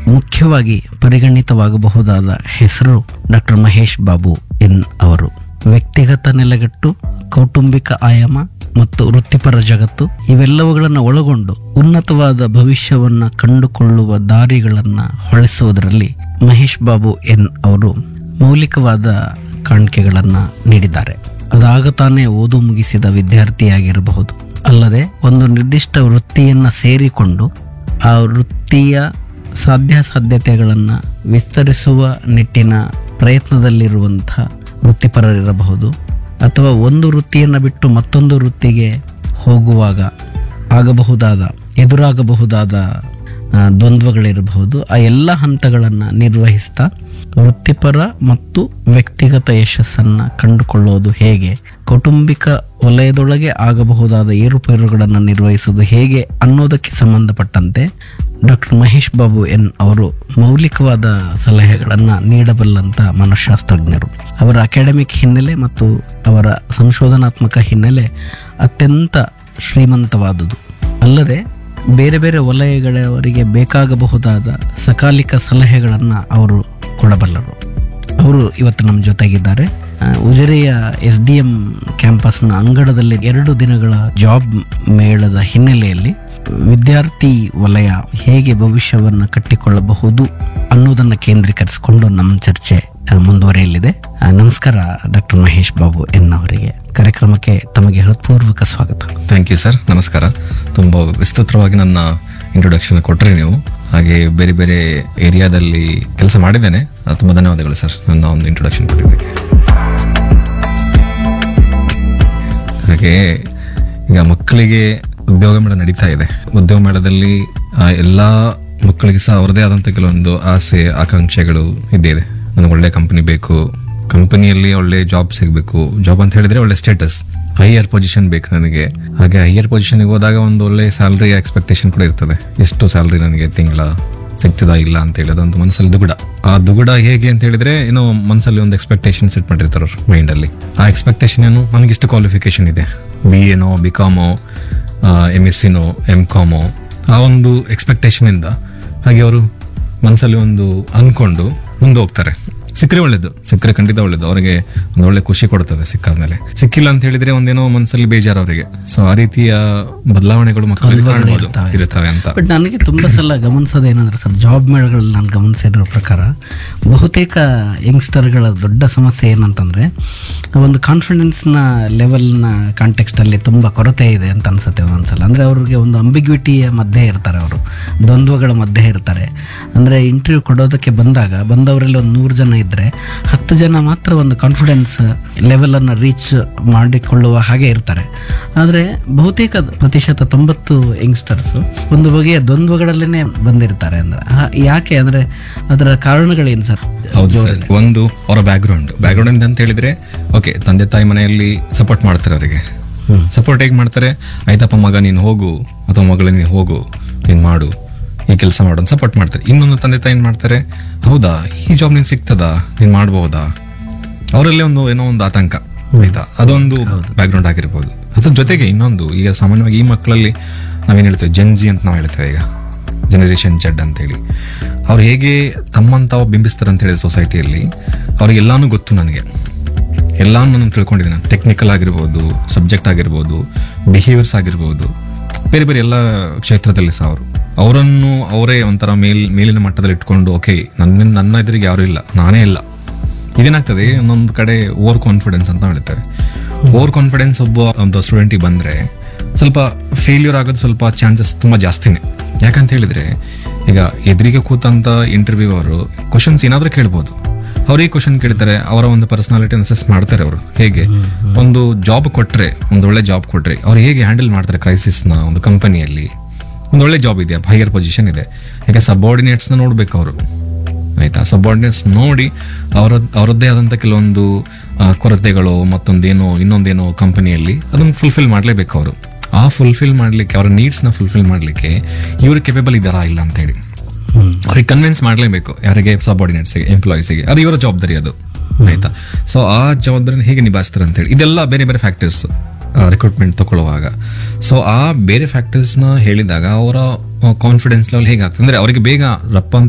ಮುಖ್ಯವಾಗಿ ಪರಿಗಣಿತವಾಗಬಹುದಾದ ಹೆಸರು doctor Mahesh Babu N ಅವರು ವ್ಯಕ್ತಿಗತ ನೆಲೆಗಟ್ಟು ಕೌಟುಂಬಿಕ ಆಯಾಮ ಮತ್ತು ವೃತ್ತಿಪರ ಜಗತ್ತು ಇವೆಲ್ಲವುಗಳನ್ನು ಒಳಗೊಂಡು ಉನ್ನತವಾದ ಭವಿಷ್ಯವನ್ನ ಕಂಡುಕೊಳ್ಳುವ ದಾರಿಗಳನ್ನ ಹೊಳೆಸುವುದರಲ್ಲಿ ಮಹೇಶ್ ಬಾಬು ಎನ್ ಅವರು ಮೌಲಿಕವಾದ ಕಾಣಿಕೆಗಳನ್ನ ನೀಡಿದ್ದಾರೆ ಅದಾಗ ತಾನೇ ಓದು ಮುಗಿಸಿದ ವಿದ್ಯಾರ್ಥಿಯಾಗಿರಬಹುದು ಅಲ್ಲದೆ ಒಂದು ನಿರ್ದಿಷ್ಟ ವೃತ್ತಿಯನ್ನ ಸೇರಿಕೊಂಡು ಆ ವೃತ್ತಿಯ ಸಾಧ್ಯಾಸಾಧ್ಯತೆಗಳನ್ನು ವಿಸ್ತರಿಸುವ ನಿಟ್ಟಿನ ಪ್ರಯತ್ನದಲ್ಲಿರುವಂಥ ವೃತ್ತಿಪರರಿರಬಹುದು ಅಥವಾ ಒಂದು ವೃತ್ತಿಯನ್ನು ಬಿಟ್ಟು ಮತ್ತೊಂದು ವೃತ್ತಿಗೆ ಹೋಗುವಾಗ ಆಗಬಹುದಾದ ಎದುರಾಗಬಹುದಾದ ಆ, ದ್ವಂದ್ವಗಳಿರಬಹುದು ಆ ಎಲ್ಲ ಹಂತಗಳನ್ನು ನಿರ್ವಹಿಸ್ತಾ ವೃತ್ತಿಪರ ಮತ್ತು ವ್ಯಕ್ತಿಗತ ಯಶಸ್ಸನ್ನು ಕಂಡುಕೊಳ್ಳುವುದು ಹೇಗೆ ಕೌಟುಂಬಿಕ ವಲಯದೊಳಗೆ ಆಗಬಹುದಾದ ಏರುಪೇರುಗಳನ್ನು ನಿರ್ವಹಿಸುವುದು ಹೇಗೆ ಅನ್ನೋದಕ್ಕೆ ಸಂಬಂಧಪಟ್ಟಂತೆ ಡಾಕ್ಟರ್ ಮಹೇಶ್ ಬಾಬು ಎನ್ ಅವರು ಮೌಲಿಕವಾದ ಸಲಹೆಗಳನ್ನು ನೀಡಬಲ್ಲಂತ ಮನಃಶಾಸ್ತ್ರಜ್ಞರು ಅವರ ಅಕಾಡೆಮಿಕ್ ಹಿನ್ನೆಲೆ ಮತ್ತು ಅವರ ಸಂಶೋಧನಾತ್ಮಕ ಹಿನ್ನೆಲೆ ಅತ್ಯಂತ ಶ್ರೀಮಂತವಾದುದು ಅಲ್ಲದೆ ಬೇರೆ ಬೇರೆ ವಲಯಗಳವರಿಗೆ ಬೇಕಾಗಬಹುದಾದ ಸಕಾಲಿಕ ಸಲಹೆಗಳನ್ನು ಅವರು ಕೊಡಬಲ್ಲರು ಅವರು ಇವತ್ತು ನಮ್ಮ ಜೊತೆಗಿದ್ದಾರೆ ಆ, ಉಜಿರೆಯ ಎಸ್ ಡಿ ಎಂ ಕ್ಯಾಂಪಸ್ನ ಅಂಗಡದಲ್ಲಿ ಎರಡು ದಿನಗಳ ಜಾಬ್ ಮೇಳದ ಹಿನ್ನೆಲೆಯಲ್ಲಿ ವಿದ್ಯಾರ್ಥಿ ವಲಯ ಹೇಗೆ ಭವಿಷ್ಯವನ್ನು ಕಟ್ಟಿಕೊಳ್ಳಬಹುದು ಅನ್ನೋದನ್ನು ಕೇಂದ್ರೀಕರಿಸಿಕೊಂಡು ನಮ್ಮ ಚರ್ಚೆ ಆ, ಮುಂದುವರಿಯಲಿದೆ ಆ, ನಮಸ್ಕಾರ ಡಾಕ್ಟರ್ ಮಹೇಶ್ ಬಾಬು ಎನ್ ಅವರಿಗೆ ಕಾರ್ಯಕ್ರಮಕ್ಕೆ ತಮಗೆ ಹೃತ್ಪೂರ್ವಕ ಸ್ವಾಗತ ಥ್ಯಾಂಕ್ ಯು ಸರ್ ನಮಸ್ಕಾರ ತುಂಬ ವಿಸ್ತೃತವಾಗಿ ನನ್ನ ಇಂಟ್ರೊಡಕ್ಷನ್ ಕೊಟ್ಟರೆ ನೀವು ಹಾಗೆ ಬೇರೆ ಬೇರೆ ಏರಿಯಾದಲ್ಲಿ ಕೆಲಸ ಮಾಡಿದ್ದೇನೆ ಆ, ತುಂಬ ಧನ್ಯವಾದಗಳು ಸರ್ ನನ್ನ ಒಂದು ಇಂಟ್ರೊಡಕ್ಷನ್ ಕೊಟ್ಟಿದ್ದಕ್ಕೆ ಹಾಗೆ ಈಗ ಮಕ್ಕಳಿಗೆ ಉದ್ಯೋಗ ಮೇಳ ನಡೀತಾ ಇದೆ ಉದ್ಯೋಗ ಮೇಳದಲ್ಲಿ ಆ, ಎಲ್ಲ ಮಕ್ಕಳಿಗೆ ಸಹ ಅವರದೇ ಆದಂಥ ಕೆಲವೊಂದು ಆಸೆ ಆಕಾಂಕ್ಷೆಗಳು ಇದ್ದೇ ಇದೆ ನನಗೆ ಒಳ್ಳೆ ಕಂಪನಿ ಬೇಕು ಕಂಪನಿಯಲ್ಲಿ ಒಳ್ಳೆ ಜಾಬ್ ಸಿಗಬೇಕು ಜಾಬ್ ಅಂತ ಹೇಳಿದ್ರೆ ಒಳ್ಳೆ ಸ್ಟೇಟಸ್ ಹೈಯರ್ ಪೊಸಿಷನ್ ಬೇಕು ನನಗೆ ಹಾಗೆ ಹೈಯರ್ ಪೊಸಿಷನ್ಗೆ ಹೋದಾಗ ಒಂದು ಒಳ್ಳೆ ಸ್ಯಾಲ್ರಿ ಎಕ್ಸ್ಪೆಕ್ಟೇಷನ್ ಕೂಡ ಇರ್ತದೆ ಎಷ್ಟು ಸ್ಯಾಲ್ರಿ ನನಗೆ ತಿಂಗಳ ಸಿಗ್ತದಾ ಇಲ್ಲ ಅಂತ ಹೇಳಿ ಅದೊಂದು ಮನಸ್ಸಲ್ಲಿ ದುಗುಡ ಆ ದುಗುಡ ಹೇಗೆ ಅಂತ ಹೇಳಿದ್ರೆ ಏನೋ ಮನಸ್ಸಲ್ಲಿ ಒಂದು ಎಕ್ಸ್ಪೆಕ್ಟೇಷನ್ ಸೆಟ್ ಮಾಡಿರ್ತಾರೆ ಅವ್ರು ಮೈಂಡಲ್ಲಿ ಆ ಎಕ್ಸ್ಪೆಕ್ಟೇಷನ್ ಏನು ನನಗಿಷ್ಟು ಕ್ವಾಲಿಫಿಕೇಶನ್ ಇದೆ ಬಿ ಎನೋ ಬಿ ಕಾಮೋ ಎಮ್ ಎಸ್ ಸಿನೋ ಎಮ್ ಕಾಮೋ ಆ ಒಂದು ಎಕ್ಸ್ಪೆಕ್ಟೇಷನಿಂದ ಹಾಗೆ ಅವರು ಮನಸ್ಸಲ್ಲಿ ಒಂದು ಅನ್ಕೊಂಡು ಮುಂದೆ ಹೋಗ್ತಾರೆ ಸಿಕ್ಕರೆ ಒಳ್ಳೇದು ಸಿಕ್ಕರೆ ಖಂಡಿತ ಒಳ್ಳೇದು ಅವರಿಗೆ ಒಂದು ಒಳ್ಳೆ ಖುಷಿ ಕೊಡ್ತದೆ ಸಿಕ್ಕಾದ್ಮೇಲೆ ಸಿಕ್ಕಿಲ್ಲ ಅಂತ ಹೇಳಿದ್ರೆ ಒಂದೇನೋ ಮನಸ್ಸಲ್ಲಿ ಬೇಜಾರು ಅವರಿಗೆ ಸೊ ಆ ರೀತಿಯ ಬದಲಾವಣೆಗಳು ಮಕ್ಕಳಲ್ಲಿ ಕಾಣ್ಬೋದು ಇರುತ್ತವೆ ಅಂತ ಬಟ್ ನನಗೆ ತುಂಬ ಸಲ ಗಮನಿಸೋದೇನಂದ್ರೆ ಸರ್ ಜಾಬ್ ಮೇಳಗಳಲ್ಲಿ ನಾನು ಗಮನಿಸಿರೋ ಪ್ರಕಾರ ಬಹುತೇಕ ಯಂಗ್ಸ್ಟರ್ಗಳ ದೊಡ್ಡ ಸಮಸ್ಯೆ ಏನಂತಂದರೆ ಒಂದು ಕಾನ್ಫಿಡೆನ್ಸ್ನ ಲೆವೆಲ್ನ ಕಾಂಟೆಕ್ಸ್ಟಲ್ಲಿ ತುಂಬ ಕೊರತೆ ಇದೆ ಅಂತ ಅನ್ಸುತ್ತೆ ಒಂದೊಂದ್ಸಲ ಅಂದರೆ ಅವ್ರಿಗೆ ಒಂದು ಅಂಬಿಗ್ವಿಟಿಯ ಮಧ್ಯೆ ಇರ್ತಾರೆ ಅವರು ದ್ವಂದ್ವಗಳ ಮಧ್ಯೆ ಇರ್ತಾರೆ ಅಂದರೆ ಇಂಟರ್ವ್ಯೂ ಕೊಡೋದಕ್ಕೆ ಬಂದಾಗ ಬಂದವರಲ್ಲಿ ಒಂದು ನೂರು ಜನ ಇದ್ದರೆ ಹತ್ತು ಜನ ಮಾತ್ರ ಒಂದು ಕಾನ್ಫಿಡೆನ್ಸ್ ಲೆವೆಲನ್ನು ರೀಚ್ ಮಾಡಿಕೊಳ್ಳುವ ಹಾಗೆ ಇರ್ತಾರೆ ಆದರೆ ಬಹುತೇಕ ಪ್ರತಿಶತ ತೊಂಬತ್ತು ಯಂಗ್ಸ್ಟರ್ಸ್ ಒಂದು ಬಗೆಯ ದ್ವಂದ್ವಗಳಲ್ಲೇ ಬಂದಿರ್ತಾರೆ ಅಂದ್ರೆ ಆ- ಯಾಕೆ ಅಂದ್ರೆ ಅದರ ಕಾರಣಗಳೇನು ಸರ್ ಹೌದು ಸರ್ ಒಂದು ಅವರ ಬ್ಯಾಕ್ಗ್ರೌಂಡ್ ಬ್ಯಾಕ್ಗ್ರೌಂಡ್ ಅಂತ ಹೇಳಿದ್ರೆ ಓಕೆ ತಂದೆ ತಾಯಿ ಮನೆಯಲ್ಲಿ ಸಪೋರ್ಟ್ ಮಾಡ್ತಾರೆ ಅವರಿಗೆ ಸಪೋರ್ಟ್ ಹೇಗೆ ಮಾಡ್ತಾರೆ ಆಯ್ತಪ್ಪ ಮಗ ನೀನು ಹೋಗು ಅಥವಾ ಮಗಳು ನೀನು ಹೋಗು ನೀನು ಮಾಡು ಈ ಕೆಲಸ ಮಾಡು ಅಂತ ಸಪೋರ್ಟ್ ಮಾಡ್ತಾರೆ ಇನ್ನೊಂದು ತಂದೆ ತಾಯಿ ಏನ್ ಮಾಡ್ತಾರೆ ಹೌದಾ ಈ ಜಾಬ್ ನೀನು ಸಿಗ್ತದಾ ನೀನು ಮಾಡ್ಬೋದಾ ಅವರಲ್ಲಿ ಒಂದು ಏನೋ ಒಂದು ಆತಂಕ ಆಯ್ತಾ ಅದೊಂದು ಬ್ಯಾಕ್ಗ್ರೌಂಡ್ ಆಗಿರ್ಬೋದು ಅದ್ರ ಜೊತೆಗೆ ಇನ್ನೊಂದು ಈಗ ಸಾಮಾನ್ಯವಾಗಿ ಈ ಮಕ್ಕಳಲ್ಲಿ ನಾವೇನು ಹೇಳ್ತೇವೆ ಜಂಜಿ ಅಂತ ನಾವು ಹೇಳ್ತೇವೆ ಈಗ ಜನರೇಷನ್ ಜಡ್ ಅಂತೇಳಿ ಅವ್ರು ಹೇಗೆ ತಮ್ಮನ್ನು ತಾವು ಬಿಂಬಿಸ್ತಾರೆ ಅಂತ ಹೇಳಿದ್ರೆ ಸೊಸೈಟಿಯಲ್ಲಿ ಅವ್ರಿಗೆಲ್ಲಾನು ಗೊತ್ತು ನನಗೆ ಎಲ್ಲಾನು ನಾನು ತಿಳ್ಕೊಂಡಿದ್ದೀನಿ ಟೆಕ್ನಿಕಲ್ ಆಗಿರ್ಬೋದು ಸಬ್ಜೆಕ್ಟ್ ಆಗಿರ್ಬೋದು ಬಿಹೇವಿಯರ್ಸ್ ಆಗಿರ್ಬೋದು ಬೇರೆ ಬೇರೆ ಎಲ್ಲ ಕ್ಷೇತ್ರದಲ್ಲಿ ಸಹ ಅವರು ಅವರನ್ನು ಅವರೇ ಒಂಥರ ಮೇಲ್ ಮೇಲಿನ ಮಟ್ಟದಲ್ಲಿ ಇಟ್ಕೊಂಡು ಓಕೆ ನನ್ನ ನನ್ನ ಎದುರಿಗೆ ಯಾರೂ ಇಲ್ಲ ನಾನೇ ಇಲ್ಲ ಇದೇನಾಗ್ತದೆ ಒಂದೊಂದು ಕಡೆ ಓವರ್ ಕಾನ್ಫಿಡೆನ್ಸ್ ಅಂತ ಹೇಳ್ತೇವೆ ಓವರ್ ಕಾನ್ಫಿಡೆನ್ಸ್ ಒಬ್ಬ ಒಂದು ಸ್ಟೂಡೆಂಟಿಗೆ ಬಂದರೆ ಸ್ವಲ್ಪ ಫೇಲ್ಯೂರ್ ಆಗೋದು ಸ್ವಲ್ಪ ಚಾನ್ಸಸ್ ತುಂಬ ಜಾಸ್ತಿನೇ ಯಾಕಂತ ಹೇಳಿದ್ರೆ ಈಗ ಎದುರಿಗೆ ಕೂತಂತ ಇಂಟರ್ವ್ಯೂ ಅವರು ಕ್ವಶನ್ಸ್ ಏನಾದರೂ ಕೇಳ್ಬೋದು ಅವ್ರು ಈ ಕ್ವಶನ್ ಕೇಳ್ತಾರೆ ಅವರ ಒಂದು ಪರ್ಸನಾಲಿಟಿ ಅಸೆಸ್ ಮಾಡ್ತಾರೆ ಅವರು ಹೇಗೆ ಒಂದು ಜಾಬ್ ಕೊಟ್ರೆ ಒಂದು ಒಳ್ಳೆ ಜಾಬ್ ಕೊಟ್ರೆ ಅವ್ರು ಹೇಗೆ ಹ್ಯಾಂಡಲ್ ಮಾಡ್ತಾರೆ ಕ್ರೈಸಿಸ್ನ ಒಂದು ಕಂಪನಿಯಲ್ಲಿ ಒಂದು ಒಳ್ಳೆ ಜಾಬ್ ಇದೆ ಹೈಯರ್ ಪೊಸಿಷನ್ ಇದೆ ಯಾಕೆ ಸಬಾರ್ಡಿನೇಟ್ಸ್ನ ನೋಡ್ಬೇಕು ಅವರು ಆಯ್ತಾ ಸಬಾರ್ಡಿನೇಟ್ಸ್ ನೋಡಿ ಅವರ ಅವರದ್ದೇ ಆದಂಥ ಕೆಲವೊಂದು ಆ, ಕೊರತೆಗಳು ಮತ್ತೊಂದೇನೋ ಇನ್ನೊಂದೇನೋ ಕಂಪನಿಯಲ್ಲಿ ಅದನ್ನು ಫುಲ್ಫಿಲ್ ಮಾಡಲೇಬೇಕು ಅವರು ಆ ಫುಲ್ಫಿಲ್ ಮಾಡಲಿಕ್ಕೆ ಅವರ ನೀಡ್ಸ್ನ ಫುಲ್ಫಿಲ್ ಮಾಡಲಿಕ್ಕೆ ಇವರು ಕೆಪೇಬಲ್ ಇದ್ದಾರಾ ಇಲ್ಲ ಅಂತೇಳಿ ಅವ್ರಿಗೆ ಕನ್ವಿನ್ಸ್ ಮಾಡಲೇಬೇಕು ಯಾರಿಗೆ ಸಬಾರ್ಡಿನೇಟ್ಸ್ಗೆ ಎಂಪ್ಲಾಯೀಸಿಗೆ ಅದು ಇವರ ಜವಾಬ್ದಾರಿ ಅದು ಆಯ್ತಾ ಸೊ ಆ ಜವಾಬ್ದಾರಿನ ಹೇಗೆ ನಿಭಾಯಿಸ್ತಾರೆ ಅಂತೇಳಿ ಇದೆಲ್ಲ ಬೇರೆ ಬೇರೆ ಫ್ಯಾಕ್ಟರ್ಸ್ ರಿಕ್ರೂಟ್ಮೆಂಟ್ ತಗೊಳ್ಳುವಾಗ ಸೊ ಆ ಬೇರೆ ಫ್ಯಾಕ್ಟರ್ಸ್ನ ಹೇಳಿದಾಗ ಅವರ ಕಾನ್ಫಿಡೆನ್ಸ್ ಲೆವೆಲ್ ಹೇಗಾಗ್ತದೆ ಅಂದ್ರೆ ಅವರಿಗೆ ಬೇಗ ರಪ್ಪ ಅಂತ